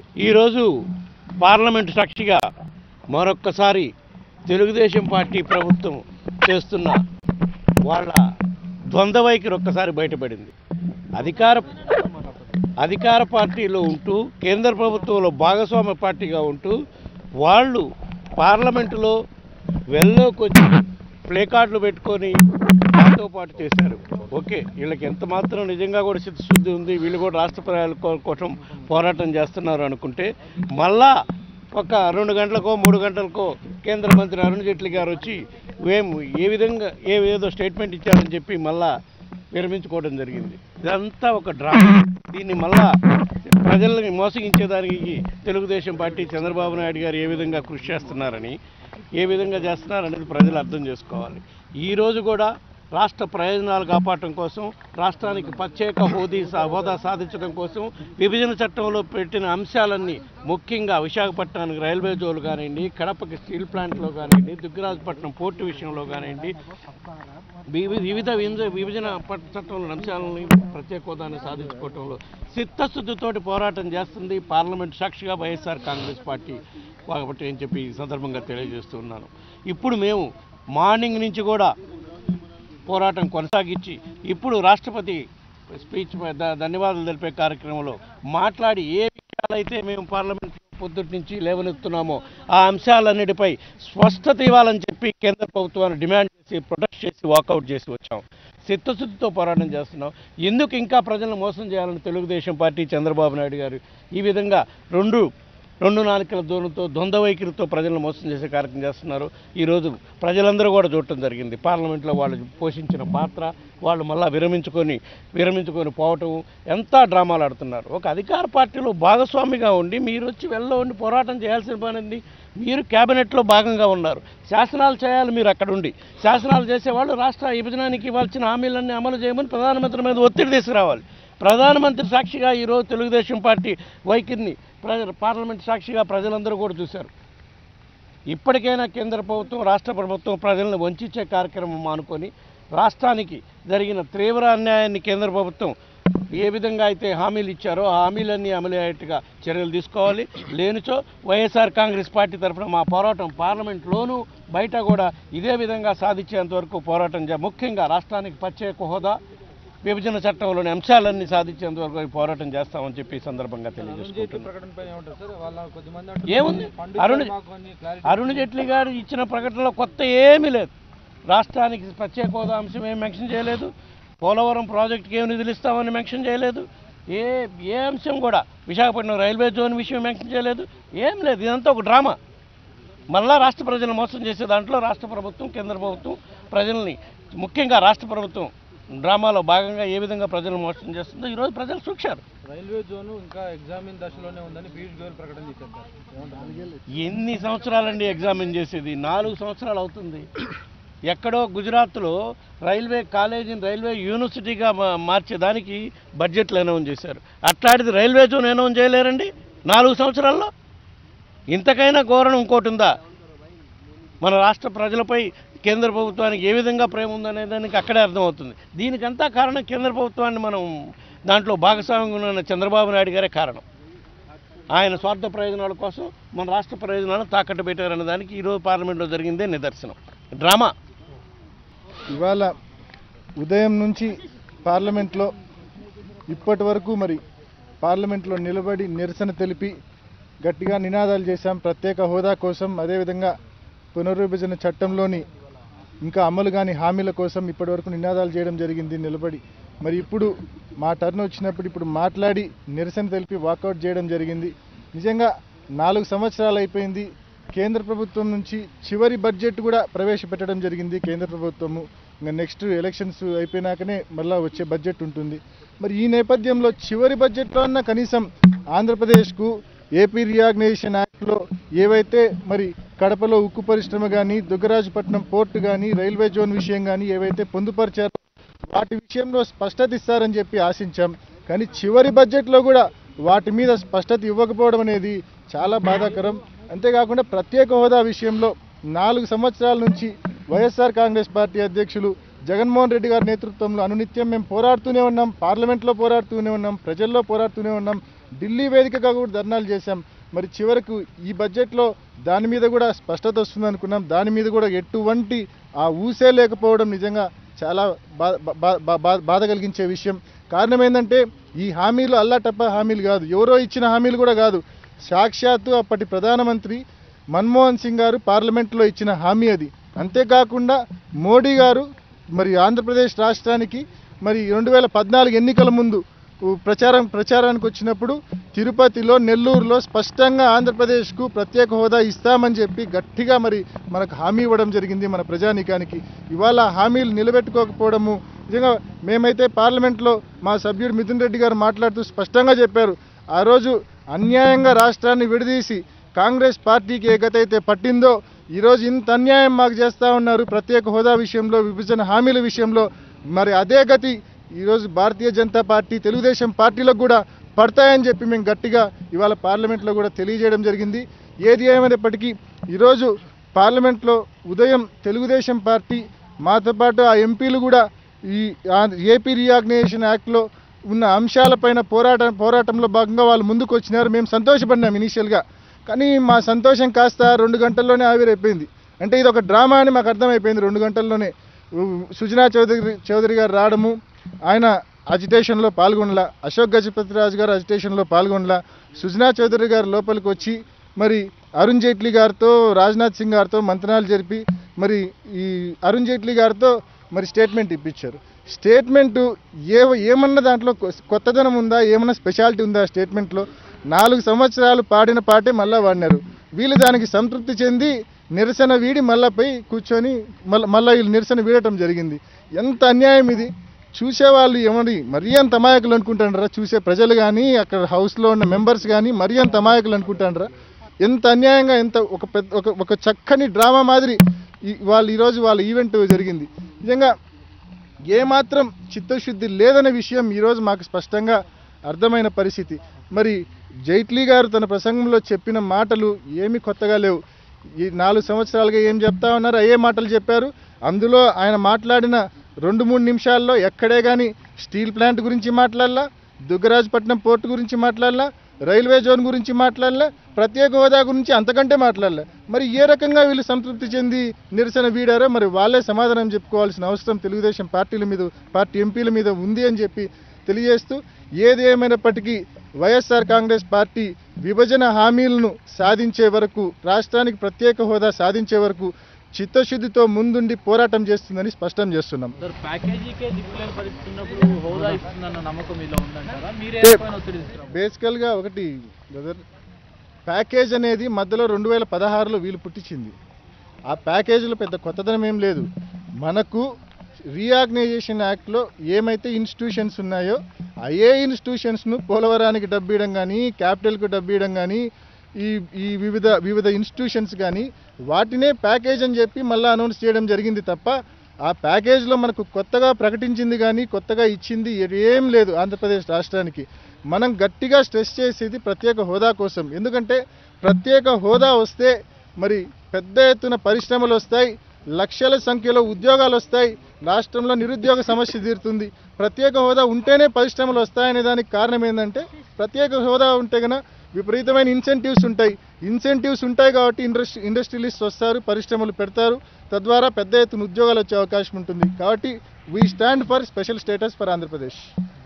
ఈరోజు పార్లమెంటు సాక్షిగా మరొక్కసారి తెలుగుదేశం పార్టీ ప్రభుత్వం చేస్తున్న వాళ్ళ ద్వంద్వ వైఖరి ఒక్కసారి బయటపడింది అధికార అధికార పార్టీలో ఉంటూ కేంద్ర ప్రభుత్వంలో భాగస్వామ్య పార్టీగా ఉంటూ వాళ్ళు పార్లమెంటులో వెల్లోకి వచ్చి ప్లే కార్డులు పెట్టుకొని దాంతో పాటు చేశారు ఓకే వీళ్ళకి ఎంత మాత్రం నిజంగా కూడా చిత్తశుద్ధి ఉంది వీళ్ళు కూడా రాష్ట్ర ప్రజల కో- కోసం పోరాటం చేస్తున్నారు అనుకుంటే మళ్ళా ఒక రెండు గంటలకో మూడు గంటలకో కేంద్ర మంత్రి అరుణ్ జైట్లీ గారు వచ్చి మేము ఏ విధంగా ఏ ఏదో స్టేట్మెంట్ ఇచ్చారని చెప్పి మళ్ళా విరమించుకోవడం జరిగింది ఇదంతా ఒక డ్రామా దీన్ని మళ్ళా ప్రజల్ని మోసగించేదానికి తెలుగుదేశం పార్టీ చంద్రబాబు నాయుడు గారు ఏ విధంగా కృషి చేస్తున్నారని ఏ విధంగా చేస్తున్నారనేది ప్రజలు అర్థం చేసుకోవాలి ఈరోజు కూడా రాష్ట్ర ప్రయోజనాలు కాపాడటం కోసం రాష్ట్రానికి ప్రత్యేక హోదీ సా- హోదా సాధించడం కోసం విభజన చట్టంలో పెట్టిన అంశాలన్నీ ముఖ్యంగా విశాఖపట్నానికి రైల్వే జోలు కానివ్వండి కడపకి స్టీల్ ప్లాంట్లో కానివ్వండి దుగ్గరాజపట్నం పోర్టు విషయంలో కానివ్వండి వివి- వివిధ వింజ- విభజన పట్- చట్టంలోని అంశాలని ప్రత్యేక హోదాన్ని సాధించుకోవటంలో చిత్తశుద్ధితోటి పోరాటం చేస్తుంది పార్లమెంట్ సాక్షిగా వైఎస్ఆర్ కాంగ్రెస్ పార్టీ కాబట్టి అని చెప్పి ఈ సందర్భంగా తెలియజేస్తున్నాను ఇప్పుడు మేము మార్నింగ్ నుంచి కూడా పోరాటం కొనసాగించి ఇప్పుడు రాష్ట్రపతి స్పీచ్ పై ధ- ధన్యవాదాలు తెలిపే కార్యక్రమంలో మాట్లాడి ఏ విషయాలైతే మేము పార్లమెంట్ పొద్దుటి నుంచి లేవనెత్తున్నామో ఆ అంశాలన్నిటిపై స్పష్టత ఇవ్వాలని చెప్పి కేంద్ర ప్రభుత్వాన్ని డిమాండ్ చేసి ప్రొటెస్ట్ చేసి వాకౌట్ చేసి వచ్చాం చిత్తశుద్ధితో పోరాటం చేస్తున్నాం ఎందుకు ఇంకా ప్రజలను మోసం చేయాలని తెలుగుదేశం పార్టీ చంద్రబాబు నాయుడు గారు ఈ విధంగా రెండు రెండు నాలుకల దూరంతో ద్వంద్వ వైఖరితో ప్రజలను మోసం చేసే కార్యక్రమం చేస్తున్నారు ఈరోజు ప్రజలందరూ కూడా చూడటం జరిగింది పార్లమెంట్లో వాళ్ళు పోషించిన పాత్ర వాళ్ళు మళ్ళా విరమించుకొని విరమించుకొని పోవటం ఎంత డ్రామాలు ఆడుతున్నారు ఒక అధికార పార్టీలో భాగస్వామిగా ఉండి మీరు వచ్చి వెళ్ళ ఉండి పోరాటం చేయాల్సిన పని ఉంది మీరు క్యాబినెట్లో భాగంగా ఉన్నారు శాసనాలు చేయాలి మీరు అక్కడ ఉండి శాసనాలు చేసేవాళ్ళు రాష్ట్ర విభజనానికి ఇవ్వాల్సిన హామీలన్నీ అమలు చేయమని ప్రధానమంత్రి మీద ఒత్తిడి తీసుకురావాలి ప్రధానమంత్రి సాక్షిగా ఈరోజు తెలుగుదేశం పార్టీ వైఖరిని ప్రజ పార్లమెంట్ సాక్షిగా ప్రజలందరూ కూడా చూశారు ఇప్పటికైనా కేంద్ర ప్రభుత్వం రాష్ట్ర ప్రభుత్వం ప్రజలను వంచే కార్యక్రమం మానుకొని రాష్ట్రానికి జరిగిన తీవ్ర అన్యాయాన్ని కేంద్ర ప్రభుత్వం ఏ విధంగా అయితే హామీలు ఇచ్చారో ఆ హామీలన్నీ అమలయ్యేట్టుగా చర్యలు తీసుకోవాలి లేనిచో వైఎస్ఆర్ కాంగ్రెస్ పార్టీ తరఫున మా పోరాటం పార్లమెంట్లోనూ బయట కూడా ఇదే విధంగా సాధించేంత వరకు పోరాటం చే ముఖ్యంగా రాష్ట్రానికి ప్రత్యేక హోదా విభజన చట్టంలోని అంశాలన్నీ సాధించేంత వరకు ఈ పోరాటం చేస్తామని చెప్పి ఈ సందర్భంగా అరుణ్ జైట్లీ తెలియజేసుకుంటున్నాను ప్రకటన పైన ఏమంటారు సార్ వాళ్ళ కొద్దిమంది ఏముంది? పండుగ అరుణ్- మాకు కొన్ని clarity అరుణ్ జైట్లీ గారు ఇచ్చిన ప్రకటనలో కొత్త ఏమీ లేదు రాష్ట్రానికి ప్రత్యేక హోదా అంశం ఏం మెన్షన్ చేయలేదు పోలవరం ప్రాజెక్టుకి ఏం నిధులు ఇస్తామని మెన్షన్ చేయలేదు ఏ ఏ అంశం కూడా విశాఖపట్నం రైల్వే జోన్ విషయం మెన్షన్ చేయలేదు ఏం లేదు ఇదంతా ఒక డ్రామా మళ్ళా రాష్ట్ర ప్రజలను మోసం చేసే దాంట్లో రాష్ట్ర ప్రభుత్వం కేంద్ర ప్రభుత్వం ప్రజల్ని ముఖ్యంగా రాష్ట్ర ప్రభుత్వం డ్రామాలో భాగంగా ఏ విధంగా ప్రజలను మోసం చేస్తుందో ఈరోజు ప్రజలు చూశారు రైల్వే జోన్ ఇంకా ఎగ్జామిన్ దశలోనే ఉందని పీయూష్ గోయల్ ప్రకటన చేశారు సార్ ఏమంటారు ఎన్ని సంవత్సరాలండి ఎగ్జామిన్ చేసేది నాలుగు సంవత్సరాలు అవుతుంది ఎక్కడో గుజరాత్లో రైల్వే కాలేజీని రైల్వే యూనివర్సిటీగా మా- మార్చేదానికి బడ్జెట్లు అనౌన్స్ చేశారు అట్లాంటిది రైల్వే జోన్ అనౌన్స్ చేయలేరండి నాలుగు సంవత్సరాల్లో ఇంతకైనా ఘోరం ఇంకోటి ఉందా మన రాష్ట్ర ప్రజలపై కేంద్ర ప్రభుత్వానికి ఏ విధంగా ప్రేమ ఉందనే దానికి అక్కడే అర్థమవుతుంది దీనికంతా కారణం కేంద్ర ప్రభుత్వాన్ని మనం దాంట్లో భాగస్వామ్యంగా ఉన్న చంద్రబాబు నాయుడు గారే కారణం ఆయన స్వార్థ ప్రయోజనాల కోసం మన రాష్ట్ర ప్రయోజనాలను తాకట్టు పెట్టారన్న దానికి ఈరోజు పార్లమెంట్లో జరిగిందే నిదర్శనం డ్రామా ఇవాళ ఉదయం నుంచి పార్లమెంట్లో ఇప్పటి వరకు మరి పార్లమెంట్లో నిలబడి నిరసన తెలిపి గట్టిగా నినాదాలు చేశాం ప్రత్యేక హోదా కోసం అదేవిధంగా పునర్విభజన చట్టంలోని ఇంకా అమలు కాని హామీల కోసం ఇప్పటి వరకు నినాదాలు చేయడం జరిగింది నిలబడి మరి ఇప్పుడు మా టర్న్ వచ్చినప్పుడు ఇప్పుడు మాట్లాడి నిరసన తెలిపి వాకౌట్ చేయడం జరిగింది నిజంగా నాలుగు సంవత్సరాలు అయిపోయింది కేంద్ర ప్రభుత్వం నుంచి చివరి బడ్జెట్ కూడా ప్రవేశపెట్టడం జరిగింది కేంద్ర ప్రభుత్వము ఇంకా నెక్స్ట్ ఎలక్షన్స్ అయిపోయినాకనే మళ్ళీ వచ్చే బడ్జెట్ ఉంటుంది మరి ఈ నేపథ్యంలో చివరి బడ్జెట్లో అన్న కనీసం ఆంధ్రప్రదేశ్కు ఏపీ రియాగ్నైజేషన్ యాక్ట్లో ఏవైతే మరి కడపలో ఉక్కు పరిశ్రమ కానీ దుగ్గరాజపట్నం పోర్టు కానీ రైల్వే జోన్ విషయం కానీ ఏవైతే పొందుపరిచారో వాటి విషయంలో స్పష్టత ఇస్తారని చెప్పి ఆశించాం కానీ చివరి బడ్జెట్లో కూడా వాటి మీద స్పష్టత ఇవ్వకపోవడం అనేది చాలా బాధాకరం అంతేకాకుండా ప్రత్యేక హోదా విషయంలో నాలుగు సంవత్సరాల నుంచి వైఎస్ఆర్ కాంగ్రెస్ పార్టీ అధ్యక్షులు జగన్మోహన్ రెడ్డి గారి నేతృత్వంలో అనునిత్యం మేము పోరాడుతూనే ఉన్నాం పార్లమెంట్లో పోరాడుతూనే ఉన్నాం ప్రజల్లో పోరాడుతూనే ఉన్నాం ఢిల్లీ వేదికగా కూడా ధర్నాలు చేశాం మరి చివరకు ఈ బడ్జెట్లో దాని మీద కూడా స్పష్టత వస్తుంది అనుకున్నాం దాని మీద కూడా ఎటువంటి ఆ ఊసే లేకపోవడం నిజంగా చాలా బా బా- బా- బా- బాధ కలిగించే విషయం కారణం ఏంటంటే ఈ హామీలు అల్లాటప్ప హామీలు కాదు ఎవరో ఇచ్చిన హామీలు కూడా కాదు సాక్షాత్తు అప్పటి ప్రధానమంత్రి మన్మోహన్ సింగ్ గారు పార్లమెంట్లో ఇచ్చిన హామీ అది అంతేకాకుండా మోడీ గారు మరి ఆంధ్రప్రదేశ్ రాష్ట్రానికి మరి రెండు వేల పద్నాలుగు ఎన్నికల ముందు ఉ, ప్రచారం ప్రచారానికి వచ్చినప్పుడు తిరుపతిలో నెల్లూరులో స్పష్టంగా ఆంధ్రప్రదేశ్కు ప్రత్యేక హోదా ఇస్తామని చెప్పి గట్టిగా మరి మనకు హామీ ఇవ్వడం జరిగింది మన ప్రజానీకానికి ఇవాళ ఆ హామీలు నిలబెట్టుకోకపోవడము నిజంగా మేమైతే పార్లమెంట్లో మా సభ్యుడు మిథున్ రెడ్డి గారు మాట్లాడుతూ స్పష్టంగా చెప్పారు ఆ రోజు అన్యాయంగా రాష్ట్రాన్ని విడదీసి కాంగ్రెస్ పార్టీకి ఏ గతి అయితే పట్టిందో ఈరోజు ఇంత అన్యాయం మాకు చేస్తూ ఉన్నారు ప్రత్యేక హోదా విషయంలో విభజన హామీల విషయంలో మరి అదే గతి ఈరోజు భారతీయ జనతా పార్టీ తెలుగుదేశం పార్టీలకు కూడా పడతాయని చెప్పి మేము గట్టిగా ఇవాళ పార్లమెంట్లో కూడా తెలియజేయడం జరిగింది ఏది ఏమైనప్పటికీ ఈరోజు పార్లమెంట్లో ఉదయం తెలుగుదేశం పార్టీ మాతో పాటు ఆ ఎంపీలు కూడా ఈ ఆ- ఏపీ రీఆర్గనైజేషన్ యాక్ట్లో ఉన్న అంశాలపైన పోరాటం పోరాటంలో భాగంగా వాళ్ళు ముందుకు వచ్చినారు మేము సంతోషపడినాం ఇనీషియల్గా కానీ మా సంతోషం కాస్త రెండు గంటల్లోనే ఆవిరైపోయింది అంటే ఇది ఒక డ్రామా అని మాకు అర్థమైపోయింది రెండు గంటల్లోనే ఉ- సుజనా చౌదరి చౌదరి గారు రావడము ఆయన అజిటేషన్లో పాల్గొనలా అశోక్ గజపతి రాజు గారు అజిటేషన్లో పాల్గొనలా సుజనా చౌదరి గారు లోపలికి వచ్చి మరి అరుణ్ జైట్లీ గారితో రాజ్నాథ్ సింగ్ గారితో మంత్రాలు జరిపి మరి ఈ అరుణ్ జైట్లీ గారితో మరి స్టేట్మెంట్ ఇప్పించారు స్టేట్మెంటు ఏ ఏమన్నా దాంట్లో కొ- కొత్తదనం ఉందా ఏమన్నా స్పెషాలిటీ ఉందా ఆ స్టేట్మెంట్లో నాలుగు సంవత్సరాలు పాడిన పాటే మళ్ళా వాడినారు వీళ్ళు దానికి సంతృప్తి చెంది నిరసన వీడి మళ్ళా పోయి కూర్చొని మళ్ళీ మళ్ళీ వీళ్ళు నిరసన వీడటం జరిగింది ఎంత అన్యాయం ఇది చూసేవాళ్ళు ఏమని మరీ అంత అమాయకులు అనుకుంటాండ్రా చూసే ప్రజలు కానీ అక్కడ హౌస్లో ఉన్న మెంబర్స్ కానీ మరీ అంత అమాయకులు అనుకుంటాండ్రా ఎంత అన్యాయంగా ఎంత ఒక పెద్ద ఒక ఒక చక్కని డ్రామా మాదిరి ఈ- వాళ్ళు ఈరోజు వాళ్ళ ఈవెంట్ జరిగింది నిజంగా ఏమాత్రం చిత్తశుద్ధి లేదనే విషయం ఈరోజు మాకు స్పష్టంగా అర్థమైన పరిస్థితి మరి జైట్లీ గారు తన ప్రసంగంలో చెప్పిన మాటలు ఏమీ కొత్తగా లేవు ఈ నాలుగు సంవత్సరాలుగా ఏం చెప్తా ఉన్నారు అయ్యే మాటలు చెప్పారు అందులో ఆయన మాట్లాడిన రెండు మూడు నిమిషాల్లో ఎక్కడే కానీ స్టీల్ ప్లాంట్ గురించి మాట్లాడలా దుగ్గరాజపట్నం పోర్టు గురించి మాట్లాడలా రైల్వే జోన్ గురించి మాట్లాడలే ప్రత్యేక హోదా గురించి అంతకంటే మాట్లాడలే మరి ఏ రకంగా వీళ్ళు సంతృప్తి చెంది నిరసన వీడారో మరి వాళ్ళే సమాధానం చెప్పుకోవాల్సిన అవసరం తెలుగుదేశం పార్టీల మీద పార్టీ ఎంపీల మీద ఉంది అని చెప్పి తెలియజేస్తూ ఏది ఏమైనప్పటికీ వైఎస్ఆర్ కాంగ్రెస్ పార్టీ విభజన హామీలను సాధించే వరకు రాష్ట్రానికి ప్రత్యేక హోదా సాధించే వరకు చిత్తశుద్ధితో ముందుండి పోరాటం చేస్తుందని స్పష్టం చేస్తున్నాం సార్ ప్యాకేజీకే దిక్కులేని పరిస్థితి ఉన్నప్పుడు హోదా ఇస్తుందన్న నమ్మకం మీలో ఉందంటారా మీరే అంటే పైన ఒత్తిడి తీసుకురావాలి బేసికల్గా ఒకటి బ్రదర్ ప్యాకేజ్ అనేది మధ్యలో రెండు వేల పదహారులో వీలు పుట్టించింది ఆ ప్యాకేజీలో పెద్ద కొత్తదనం ఏం లేదు మనకు రీఆర్గనైజేషన్ యాక్ట్లో ఏమైతే ఇన్స్టిట్యూషన్స్ ఉన్నాయో అయ్యే ఇన్స్టిట్యూషన్స్ను పోలవరానికి డబ్బు ఇవ్వడం కానీ క్యాపిటల్కు డబ్బు ఇవ్వడం కానీ ఈ ఈ వివిధ వివిధ ఇన్స్టిట్యూషన్స్ కానీ వాటినే ప్యాకేజ్ అని చెప్పి మళ్ళీ అనౌన్స్ చేయడం జరిగింది తప్ప ఆ ప్యాకేజ్లో మనకు కొత్తగా ప్రకటించింది కానీ కొత్తగా ఇచ్చింది ఏం లేదు ఆంధ్రప్రదేశ్ రాష్ట్రానికి మనం గట్టిగా స్ట్రెస్ చేసేది ప్రత్యేక హోదా కోసం ఎందుకంటే ప్రత్యేక హోదా వస్తే మరి పెద్ద ఎత్తున పరిశ్రమలు వస్తాయి లక్షల సంఖ్యలో ఉద్యోగాలు వస్తాయి రాష్ట్రంలో నిరుద్యోగ సమస్య తీరుతుంది ప్రత్యేక హోదా ఉంటేనే పరిశ్రమలు వస్తాయనే దానికి కారణం ఏంటంటే ప్రత్యేక హోదా ఉంటే గన విపరీతమైన ఇన్సెంటివ్స్ ఉంటాయి ఇన్సెంటివ్స్ ఉంటాయి కాబట్టి ఇండస్ట్రీ ఇండస్ట్రియలిస్ట్ వస్తారు పరిశ్రమలు పెడతారు తద్వారా పెద్ద ఎత్తున ఉద్యోగాలు వచ్చే అవకాశం ఉంటుంది కాబట్టి we stand for special status for Andhra Pradesh